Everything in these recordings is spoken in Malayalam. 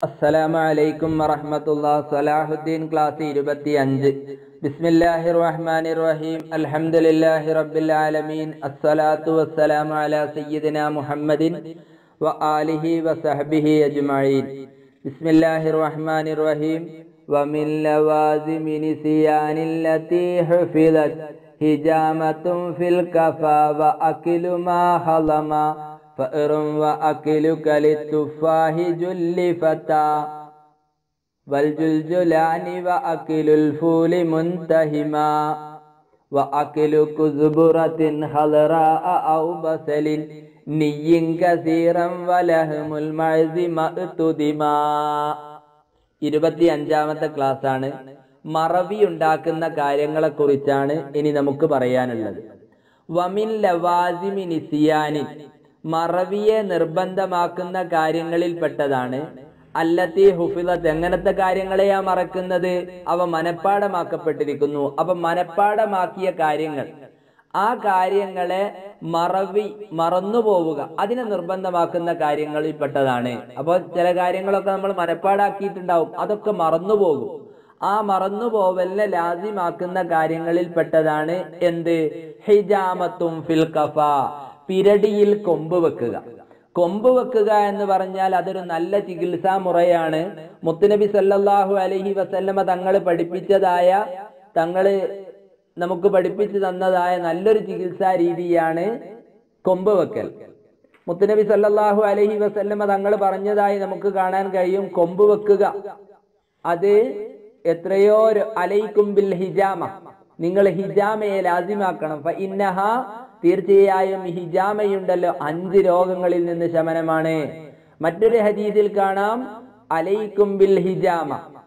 അസ്സലാമു അലൈക്കും വറഹ്മത്തുള്ള സലാഹുദ്ദീൻ ക്ലാസ് ഇരുപത്തി അഞ്ച് ബിസ്മില്ലാഹി റഹ്മാനി റഹീം അൽഹംദുലില്ലാഹി റബ്ബിൽ ആലമീൻ അസ്സലാത്തു വസ്സലാമു അലാ സയ്യിദിന മുഹമ്മദിൻ വ ആലിഹി വസഹ്ബിഹി അജ്മഈൻ ബിസ്മില്ലാഹി റഹ്മാനി റഹീം ومن لوازم نسيان التي حفظت هجامة في الكفى وأكل ما هضما فأر وأكلك للتفاه جل فتى والجلجلان وأكل الفول منتهما وأكل كزبرة خضراء أو بسل ني كثيرا ولهم المعز مأتدما ഇരുപത്തി അഞ്ചാമത്തെ ക്ലാസ് ആണ് മറവി ഉണ്ടാക്കുന്ന കാര്യങ്ങളെ കുറിച്ചാണ് ഇനി നമുക്ക് പറയാനുള്ളത് വമിൻ ലവാസിമി നിസിയാനിൻ മറവിയെ നിർബന്ധമാക്കുന്ന കാര്യങ്ങളിൽപ്പെട്ടതാണ് അല്ലത്തി ഹുഫിലത്ത് എങ്ങനത്തെ കാര്യങ്ങളെയാ മറക്കുന്നത് അവ മനഃപ്പാടമാക്കപ്പെട്ടിരിക്കുന്നു അപ്പൊ മനഃപ്പാടമാക്കിയ കാര്യങ്ങൾ ആ കാര്യങ്ങളെ മറവി മറന്നു പോവുക അതിനെ നിർബന്ധമാക്കുന്ന കാര്യങ്ങളിൽ പെട്ടതാണ് അപ്പോൾ ചില കാര്യങ്ങളൊക്കെ നമ്മൾ മനഃപ്പാടാക്കിയിട്ടുണ്ടാവും അതൊക്കെ മറന്നു പോകും ആ മറന്നു പോവലിനെ ലാസിമാക്കുന്ന കാര്യങ്ങളിൽ പെട്ടതാണ് എന്ത് ഹിജാമത്തും ഫിൽ കഫ പിരടിയിൽ കൊമ്പ് വെക്കുക കൊമ്പ് വെക്കുക എന്ന് പറഞ്ഞാൽ അതൊരു നല്ല ചികിത്സാ മുറയാണ് മുത്തുനബി സല്ലല്ലാഹു അലൈഹി വസല്ലമ തങ്ങൾ പഠിപ്പിച്ചതായ തങ്ങള് നമുക്ക് പഠിപ്പിച്ചു തന്നതായ നല്ലൊരു ചികിത്സാ രീതിയാണ് കൊമ്പ് വെക്കൽ മുത്തുനബി സല്ലല്ലാഹു അലൈഹി വസല്ലമ തങ്ങൾ പറഞ്ഞതായി നമുക്ക് കാണാൻ കഴിയും കൊമ്പ് വെക്കുക അത് എത്രയോ അലൈക്കും ബിൽ ഹിജാമ നിങ്ങൾ ഹിജാമയെ ലാസിമാക്കണം ഇന്നഹ തീർച്ചയായും ഹിജാമയുണ്ടല്ലോ അഞ്ച് രോഗങ്ങളിൽ നിന്ന് ശമനമാണ് മറ്റൊരു ഹദീസിൽ കാണാം അലൈക്കും ബിൽ ഹിജാമ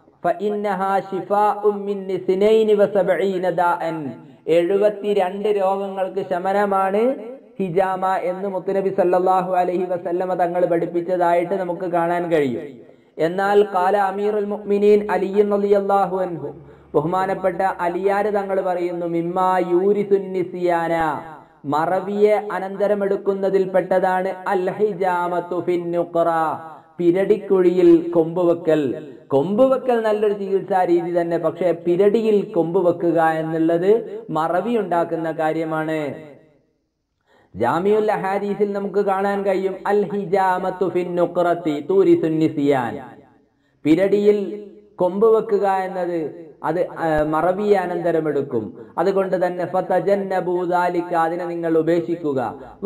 എഴുപത്തിരണ്ട് രോഗങ്ങൾക്ക് ശമനമാണ് ഹിജാമ എന്ന് മുത്തുനബി സല്ലാഹു അലഹി വസല്ലമ തങ്ങൾ പഠിപ്പിച്ചതായിട്ട് നമുക്ക് കാണാൻ കഴിയും എന്നാൽ കാല അമീറുൽ മുഅ്മിനീൻ അലിയും അലിയല്ലാഹു അൻഹു ബഹുമാനപ്പെട്ട അലിയാര് തങ്ങൾ പറയുന്നു മിമ്മാ യൂരിസുന്നിസിയാന മറവിയെ അനന്തരമെടുക്കുന്നതിൽപ്പെട്ടതാണ് അൽ ഹിജാമത്തു ഫിന്നുഖറ പിരടിക്കുഴിയിൽ കൊമ്പുവെക്കൽ കൊമ്പുവെക്കൽ നല്ലൊരു ചികിത്സാ രീതി തന്നെ പക്ഷെ പിരടിയിൽ കൊമ്പുവെക്കുക എന്നുള്ളത് മറവി ഉണ്ടാക്കുന്ന കാര്യമാണ് ജാമിയുൽ അഹാദീസിൽ നമുക്ക് കാണാൻ കഴിയും അൽ ഹിജാമത്തു ഫിന്നുഖറത്തി തൂരിസുന്നിസിയാൻ പിരടിയിൽ കൊമ്പ് വെക്കുക എന്നത് അത് മറവിയെ അനന്തരമെടുക്കും അതുകൊണ്ട് തന്നെ ഫതജന്നബൂദാലിക അതിനെ നിങ്ങൾ ഉപേക്ഷിക്കുക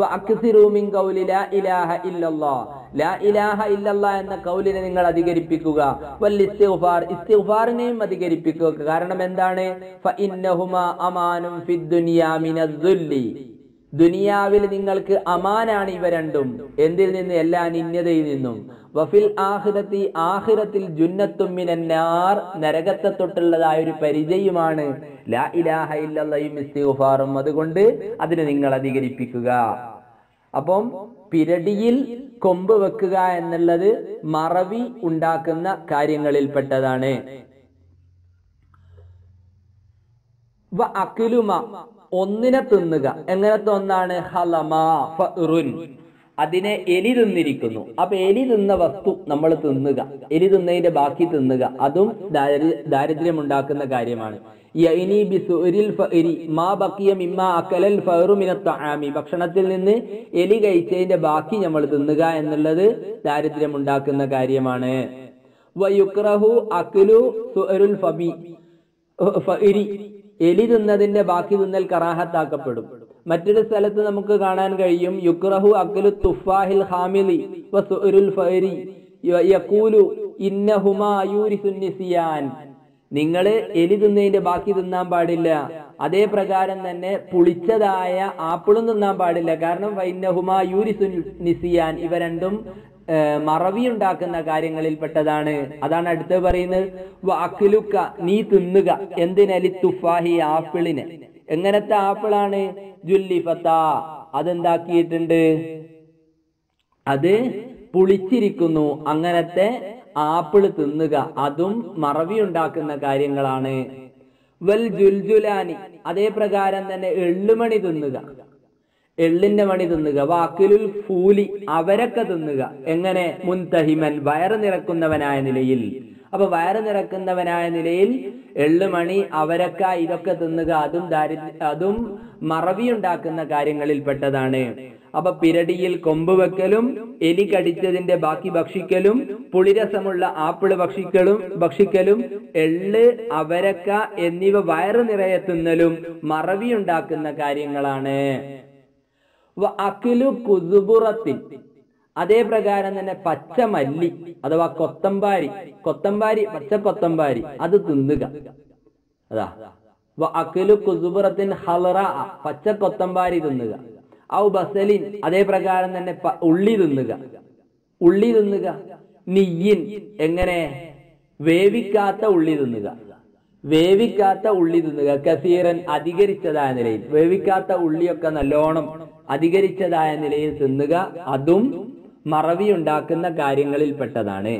ഇലാഹ ലാ ഇലാഹ ഇല്ലല്ലാ എന്ന കൗലിനെ നിങ്ങൾ അധികരിപ്പിക്കുക വൽ ഇസ്തിഗ്ഫാർ ഇസ്തിഗ്ഫാറിനെയും അധികരിപ്പിക്കുക കാരണം എന്താണ് ഫഇന്നഹുമാ അമാനും ഫിദ് ദുനിയാ മിനദ്ദുല്ലി ദുനിയാവിൽ നിങ്ങൾക്ക് അമാനാണ് ഇവ രണ്ടും എന്തിൽ നിന്ന് എല്ലാ നിന്യതയിൽ നിന്നും വഫിൽ ആഹിറത്തി ആഹിറത്തിൽ ജുന്നത്തും മിനന്നാർ നരകത്തെ തൊട്ടുള്ളതായ ഒരു പരിചയമാണ് ലാ ഇലാഹ ഇല്ലല്ലയും ഇസ്തിഗ്ഫാറും അതുകൊണ്ട് അതിനെ നിങ്ങൾ അധികരിപ്പിക്കുക അപ്പം പിരടിയിൽ കൊമ്പ് വെക്കുക എന്നുള്ളത് മറവി ഉണ്ടാക്കുന്ന കാര്യങ്ങളിൽപ്പെട്ടതാണ് വ അക്കിലുമ ഒന്നിനെ തിന്നുക എങ്ങനത്തെ ഒന്നാണ് ഹലമാ ഫറുൻ അതിനെ എലി തിന്നിരിക്കുന്നു അപ്പൊ എലി തിന്ന വസ്തു നമ്മൾ തിന്നുക എലി തിന്നതിന്റെ ബാക്കി തിന്നുക അതും ദാരിദ്ര്യം ഉണ്ടാക്കുന്ന കാര്യമാണ് ഭക്ഷണത്തിൽ നിന്ന് എലി കഴിച്ചതിന്റെ ബാക്കി നമ്മൾ തിന്നുക എന്നുള്ളത് ദാരിദ്ര്യം ഉണ്ടാക്കുന്ന കാര്യമാണ് വയുക്രഹു അക്ലു സുഅരുൽ ഫബി എലി തിന്നതിന്റെ ബാക്കി തിന്നൽ കറാഹത്താക്കപ്പെടും മറ്റൊരു സ്ഥലത്ത് നമുക്ക് കാണാൻ കഴിയും യുക്രഹു അക്ലു തുഫാഹിൽ ഹാമിലി വസുരുൽ ഫൈരി യഖൂലു ഇന്നഹുമാ യൂരിസുന്നിസിയാൻ നിങ്ങൾ എലി തിന്നതിന്റെ ബാക്കി തിന്നാൻ പാടില്ല അതേ പ്രകാരം തന്നെ പുളിച്ചതായ ആപ്പിളും തിന്നാൻ പാടില്ല കാരണം വൈന്നഹുമാ യൂരിസുന്നിസിയാൻ ഇവ രണ്ടും മറവി ഉണ്ടാക്കുന്ന കാര്യങ്ങളിൽ പെട്ടതാണ് അതാണ് അടുത്ത് പറയുന്നത് വാക്കിലുക്ക നീ തിന്നുക എന്തിനലി തുഫാഹി ആപ്പിളിന് എങ്ങനത്തെ ആപ്പിളാണ് ജുല്ലിഫത്ത അതെന്താക്കിയിട്ടുണ്ട് അത് പുളിച്ചിരിക്കുന്നു അങ്ങനത്തെ ആപ്പിൾ തിന്നുക അതും മറവി ഉണ്ടാക്കുന്ന കാര്യങ്ങളാണ് വൽ ജുൽജുലാനി അതേ പ്രകാരം തന്നെ എള്ളുമണി തിന്നുക എള്ളിന്റെ മണി തിന്നുക വാക്കിലുൽ ഫൂലി അവരൊക്കെ തിന്നുക എങ്ങനെ മുൻതഹിമൻ വയറ് നിറക്കുന്നവനായ നിലയിൽ അപ്പൊ വയറ് നിറക്കുന്നവനായ നിലയിൽ എള്ളുമണി അവരക്ക ഇതൊക്കെ തിന്നുക അതും ദാരിദ്ര്യ അതും മറവിയുണ്ടാക്കുന്ന കാര്യങ്ങളിൽ പെട്ടതാണ് അപ്പൊ പിരടിയിൽ കൊമ്പ് വെക്കലും എലി കടിച്ചതിന്റെ ബാക്കി ഭക്ഷിക്കലും പുളിരസമുള്ള ആപ്പിള് ഭക്ഷിക്കലും ഭക്ഷിക്കലും എള്ള് അവരക്ക എന്നിവ വയറ് നിറയെ തിന്നലും മറവിയുണ്ടാക്കുന്ന കാര്യങ്ങളാണ് വ അഖിലു കുസുബുറത്തിൻ അതേ പ്രകാരം തന്നെ പച്ചമല്ലി അഥവാ കൊത്തമ്പാരി കൊത്തമ്പാരി പച്ച കൊത്തമ്പാരി അത് തിന്നുക അതാ വ അഖിലു കുസുബുറത്തിൻ ഹലറ പച്ച കൊത്തമ്പാരി തിന്നുക ഔ ബസലിൻ അതേ പ്രകാരം തന്നെ പ- ഉള്ളി തിന്നുക ഉള്ളി തിന്നുക നിയ്യിൻ എങ്ങനെ വേവിക്കാത്ത ഉള്ളി തിന്നുക വേവിക്കാത്ത ഉള്ളി തിന്നുക കസീറൻ അധികരിച്ചതായ നിലയിൽ വേവിക്കാത്ത ഉള്ളിയൊക്കെ നല്ലോണം അധികരിച്ചതായ നിലയിൽ തിന്നുക അതും മറവിയുണ്ടാക്കുന്ന കാര്യങ്ങളിൽ പെട്ടതാണ്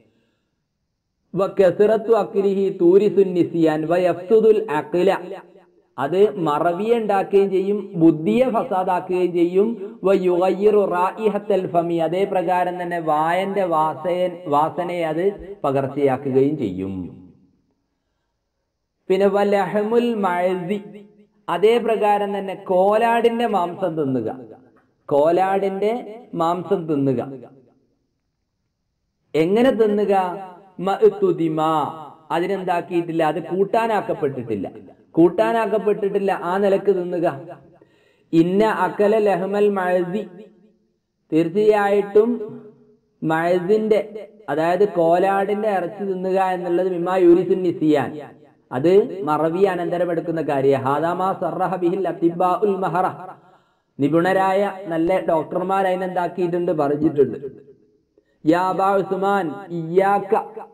വകസറത്തു അക്ലിഹി തൂരിസുൻ നിസിയാൻ വയഫ്സുദുൽ അഖില അത് മറവിയെ ഉണ്ടാക്കുകയും ചെയ്യും ബുദ്ധിയെ ഫസാദാക്കുകയും ചെയ്യും വയുഗയ്യിറു റായിഹത്തൽ ഫമി അതേ പ്രകാരം തന്നെ വായന്റെ വാസയ വാസനയെ അത് പകർച്ചയാക്കുകയും ചെയ്യും പിന്നെ വലഹമുൽ മഴസി അതേ പ്രകാരം തന്നെ കോലാടിന്റെ മാംസം തിന്നുക കോലാടിന്റെ മാംസം തിന്നുക എങ്ങനെ തിന്നുക മഅ്തുദിമ. അതിനെന്താക്കിയിട്ടില്ല അത് കൂട്ടാനാക്കപ്പെട്ടിട്ടില്ല കൂട്ടാനാക്കപ്പെട്ടിട്ടില്ല ആ നിലക്ക് തിന്നുക ഇന്ന അക്കല ലഹമൽ മഴസി തീർച്ചയായിട്ടും മഴസിന്റെ അതായത് കോലാടിന്റെ ഇറച്ചി തിന്നുക എന്നുള്ളത് മിമാ യൂരിസുൻ നിസിയാൻ അത് മറവി അനന്തരം എടുക്കുന്ന കാര്യം ഹാദാമാ സർറഹ ബിഹിൽ അത്തിബാ ഉൽ മഹറ നിപുണരായ നല്ല ഡോക്ടർമാർ അതിനെന്താക്കിയിട്ടുണ്ട് പറഞ്ഞിട്ടുണ്ട് യാ അബാ ഉസ്മാൻ ഇയ്യാക്ക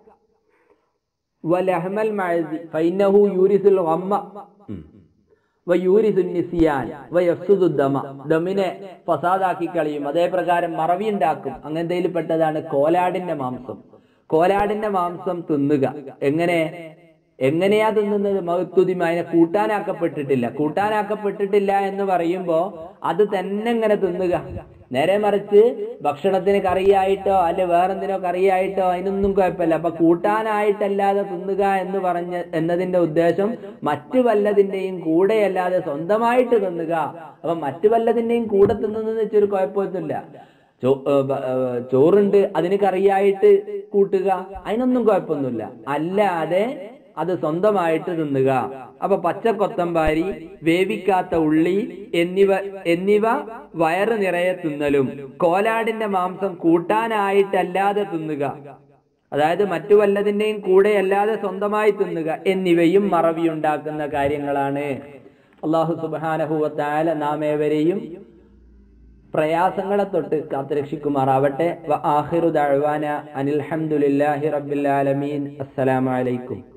വലഹമൽ മഅസി ഫൈനഹു യൂരിസുൽ ഗമ്മ വയൂരിസുൻ നിസിയാൻ വയഫ്സുദു ദമ ദമിനെ ഫസാദാക്കി കളയും അതേ പ്രകാരം മറവി ഉണ്ടാക്കും അങ്ങനത്തെ പെട്ടതാണ് കോലാടിന്റെ മാംസം കോലാടിന്റെ മാംസം തിന്നുക എങ്ങനെ എങ്ങനെയാ തിന്നുന്നത് മഹത്തുതിമ അതിനെ കൂട്ടാനാക്കപ്പെട്ടിട്ടില്ല കൂട്ടാനാക്കപ്പെട്ടിട്ടില്ല എന്ന് പറയുമ്പോ അത് തന്നെ ഇങ്ങനെ തിന്നുക നേരെ മറിച്ച് ഭക്ഷണത്തിന് കറിയായിട്ടോ അല്ലെ വേറെന്തിനോ കറിയായിട്ടോ അതിനൊന്നും കുഴപ്പമില്ല അപ്പൊ കൂട്ടാനായിട്ടല്ലാതെ തിന്നുക എന്ന് പറഞ്ഞ എന്നതിന്റെ ഉദ്ദേശം മറ്റു വല്ലതിന്റെയും കൂടെയല്ലാതെ സ്വന്തമായിട്ട് തിന്നുക അപ്പൊ മറ്റു വല്ലതിന്റെയും കൂടെ തിന്നുന്നതെന്ന് വെച്ചൊരു കുഴപ്പമൊന്നുമില്ല ചോ- ഏ, ബ- ഏ, ചോറുണ്ട് അതിന് കറിയായിട്ട് കൂട്ടുക അതിനൊന്നും കുഴപ്പമൊന്നുമില്ല അല്ലാതെ അത് സ്വന്തമായിട്ട് തിന്നുക അപ്പൊ പച്ച കൊത്തമ്പാരി വേവിക്കാത്ത ഉള്ളി എന്നിവ എന്നിവ വയറ് നിറയെ തിന്നലും കോലാടിന്റെ മാംസം കൂട്ടാനായിട്ടല്ലാതെ തിന്നുക അതായത് മറ്റു വല്ലതിന്റെയും കൂടെ അല്ലാതെ സ്വന്തമായി തിന്നുക എന്നിവയും മറവിയുണ്ടാക്കുന്ന കാര്യങ്ങളാണ് അള്ളാഹു സുബാനഹുവത്തായ നാം ഏവരെയും പ്രയാസങ്ങളെ തൊട്ട് കാത്തുരക്ഷിക്കുമാറാവട്ടെ വ ആഖിറു ദഅ്വാന അനിൽ ഹംദുലില്ലാഹി റബ്ബിൽ ആലമീൻ അസ്സലാമു അലൈക്കും